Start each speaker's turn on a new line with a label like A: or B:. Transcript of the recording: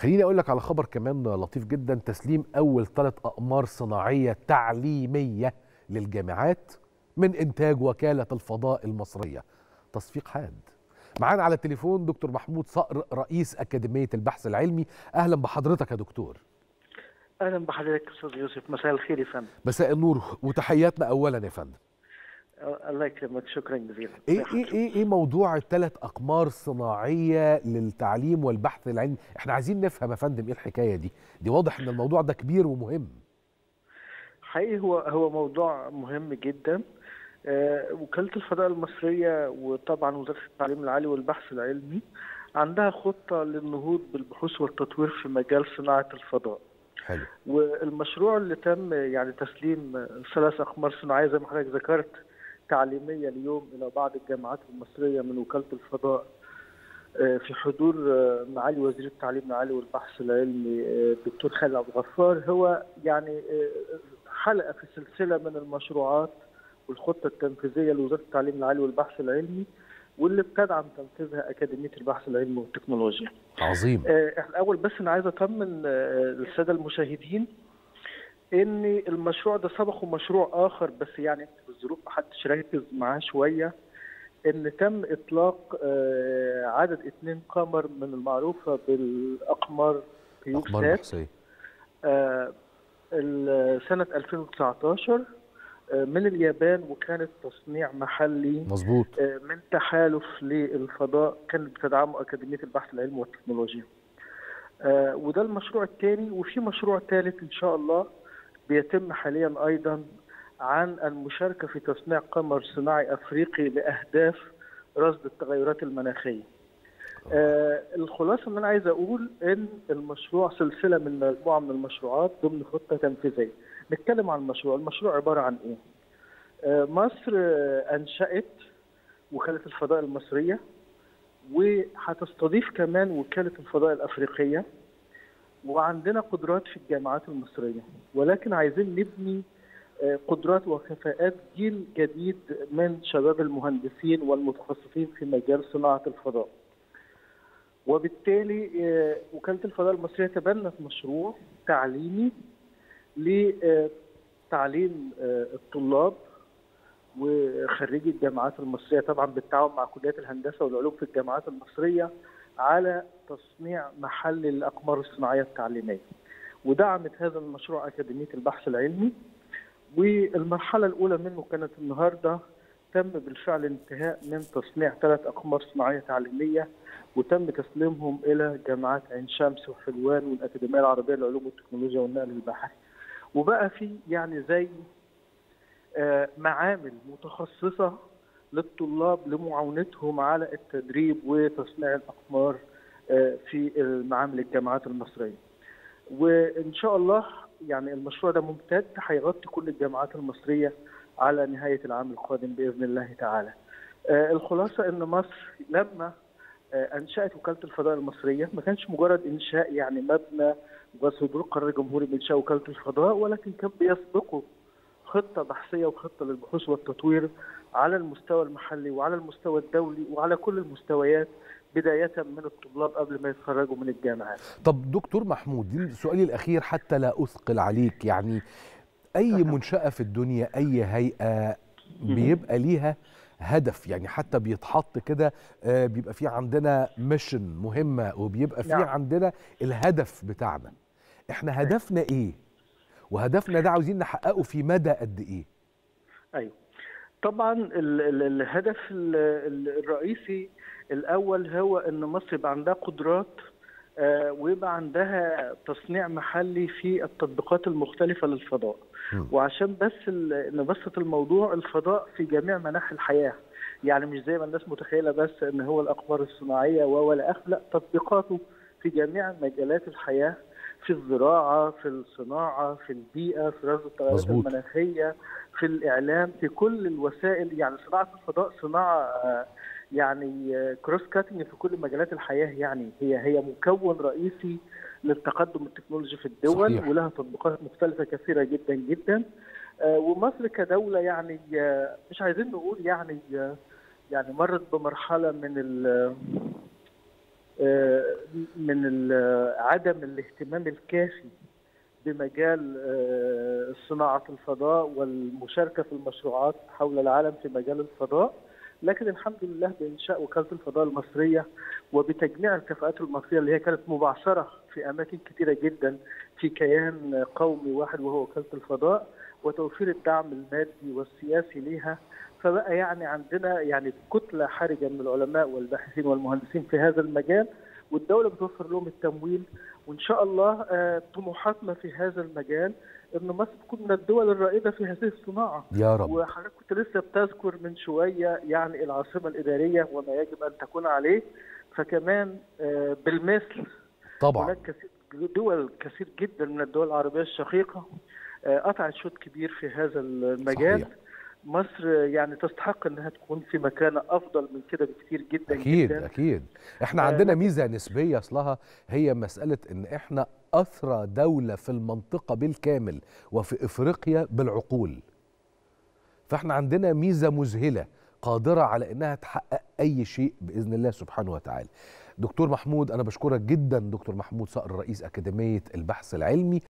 A: خليني اقول لك على خبر كمان لطيف جدا تسليم اول ثلاث اقمار صناعيه تعليميه للجامعات من انتاج وكاله الفضاء المصريه تصفيق حاد معانا على التليفون دكتور محمود صقر رئيس اكاديميه البحث العلمي اهلا بحضرتك يا دكتور
B: اهلا بحضرتك استاذ يوسف مساء الخير يا فندم
A: مساء النور وتحياتنا اولا يا فندم
B: الله يكرمك شكرا جزيلا
A: ايه ايه ايه ايه موضوع الثلاث اقمار صناعيه للتعليم والبحث العلمي احنا عايزين نفهم يا فندم ايه الحكايه دي دي واضح ان الموضوع ده كبير ومهم
B: حقيقي هو هو موضوع مهم جدا آه وكاله الفضاء المصريه وطبعا وزاره التعليم العالي والبحث العلمي عندها خطه للنهوض بالبحوث والتطوير في مجال صناعه الفضاء
A: حلو
B: والمشروع اللي تم يعني تسليم ثلاث اقمار صناعيه زي ما حضرتك ذكرت تعليميه اليوم الى بعض الجامعات المصريه من وكاله الفضاء في حضور معالي وزير التعليم العالي والبحث العلمي الدكتور خالد عبد الغفار هو يعني حلقه في سلسله من المشروعات والخطه التنفيذيه لوزاره التعليم العالي والبحث العلمي واللي بتدعم تنفيذها اكاديميه البحث العلمي والتكنولوجيا.
A: عظيم.
B: احنا الاول بس انا عايز اطمن الساده المشاهدين ان المشروع ده سبقه مشروع اخر بس يعني بالظروف ما حدش ركز معاه شويه ان تم اطلاق عدد اثنين قمر من المعروفه بالاقمار
A: اقمار
B: آه سنه 2019 من اليابان وكانت تصنيع محلي
A: مظبوط
B: من تحالف للفضاء كانت بتدعمه اكاديميه البحث العلمي والتكنولوجيا وده المشروع الثاني وفي مشروع ثالث ان شاء الله بيتم حاليا ايضا عن المشاركه في تصنيع قمر صناعي افريقي لاهداف رصد التغيرات المناخيه. آه الخلاصه ان انا عايز اقول ان المشروع سلسله من مجموعه من المشروعات ضمن خطه تنفيذيه. نتكلم عن المشروع، المشروع عباره عن ايه؟ آه مصر آه انشات وكاله الفضاء المصريه وهتستضيف كمان وكاله الفضاء الافريقيه وعندنا قدرات في الجامعات المصريه ولكن عايزين نبني قدرات وكفاءات جيل جديد من شباب المهندسين والمتخصصين في مجال صناعه الفضاء. وبالتالي وكاله الفضاء المصريه تبنت مشروع تعليمي لتعليم الطلاب وخريجي الجامعات المصريه طبعا بالتعاون مع كليات الهندسه والعلوم في الجامعات المصريه على تصنيع محل للاقمار الصناعيه التعليميه. ودعمت هذا المشروع اكاديميه البحث العلمي والمرحله الاولى منه كانت النهارده تم بالفعل انتهاء من تصنيع ثلاث اقمار صناعيه تعليميه وتم تسليمهم الى جامعات عين شمس وحلوان والاكاديميه العربيه للعلوم والتكنولوجيا والنقل البحري. وبقى في يعني زي معامل متخصصه للطلاب لمعاونتهم على التدريب وتصنيع الاقمار في معامل الجامعات المصريه. وان شاء الله يعني المشروع ده ممتد هيغطي كل الجامعات المصريه على نهايه العام القادم باذن الله تعالى. الخلاصه ان مصر لما انشات وكاله الفضاء المصريه ما كانش مجرد انشاء يعني مبنى وصدور قرار جمهوري بانشاء وكاله الفضاء ولكن كان بيسبقه خطه بحثيه وخطه للبحوث والتطوير على المستوى المحلي وعلى المستوى الدولي وعلى كل المستويات بداية من الطلاب قبل ما يتخرجوا من الجامعات
A: طب دكتور محمود دي سؤالي الأخير حتى لا أثقل عليك يعني أي منشأة في الدنيا أي هيئة بيبقى ليها هدف يعني حتى بيتحط كده بيبقى في عندنا ميشن مهمة وبيبقى في نعم. عندنا الهدف بتاعنا احنا هدفنا ايه وهدفنا ده عاوزين نحققه في مدى قد ايه
B: ايوه طبعا ال ال الهدف الرئيسي الاول هو ان مصر يبقى عندها قدرات آه ويبقى عندها تصنيع محلي في التطبيقات المختلفه للفضاء م. وعشان بس نبسط الموضوع الفضاء في جميع مناحي الحياه يعني مش زي ما الناس متخيله بس ان هو الاقمار الصناعيه ولا اخ لا تطبيقاته في جميع مجالات الحياه في الزراعه في الصناعه في البيئه في رصد التغيرات المناخيه في الاعلام في كل الوسائل يعني صناعه الفضاء صناعه آه يعني كروس كاتنج في كل مجالات الحياه يعني هي هي مكون رئيسي للتقدم التكنولوجي في الدول صحيح. ولها تطبيقات مختلفه كثيره جدا جدا ومصر كدوله يعني مش عايزين نقول يعني يعني مرت بمرحله من آه، من ال- عدم الاهتمام الكافي بمجال آه، صناعة الفضاء والمشاركة في المشروعات حول العالم في مجال الفضاء لكن الحمد لله بإنشاء وكالة الفضاء المصرية وبتجميع الكفاءات المصرية اللي هي كانت مبعثرة في أماكن كثيرة جدا في كيان قومي واحد وهو وكالة الفضاء وتوفير الدعم المادي والسياسي ليها فبقى يعني عندنا يعني كتلة حرجة من العلماء والباحثين والمهندسين في هذا المجال والدولة بتوفر لهم التمويل وإن شاء الله آه، طموحاتنا في هذا المجال إن مصر تكون من الدول الرائدة في هذه الصناعة
A: يا رب
B: وحضرتك كنت لسه بتذكر من شويه يعني العاصمه الاداريه وما يجب ان تكون عليه فكمان آه، بالمثل
A: طبعا
B: هناك كثير دول كثير جدا من الدول العربيه الشقيقه آه، قطعت شوط كبير في هذا المجال
A: صحيح.
B: مصر يعني تستحق انها تكون في مكانه افضل من كده بكثير جدا
A: اكيد
B: جدا
A: اكيد احنا
B: آه،
A: عندنا ميزه نسبيه اصلها هي مساله ان احنا اثرى دوله في المنطقه بالكامل وفي افريقيا بالعقول فاحنا عندنا ميزه مذهله قادره على انها تحقق اي شيء باذن الله سبحانه وتعالى دكتور محمود انا بشكرك جدا دكتور محمود صقر رئيس اكاديميه البحث العلمي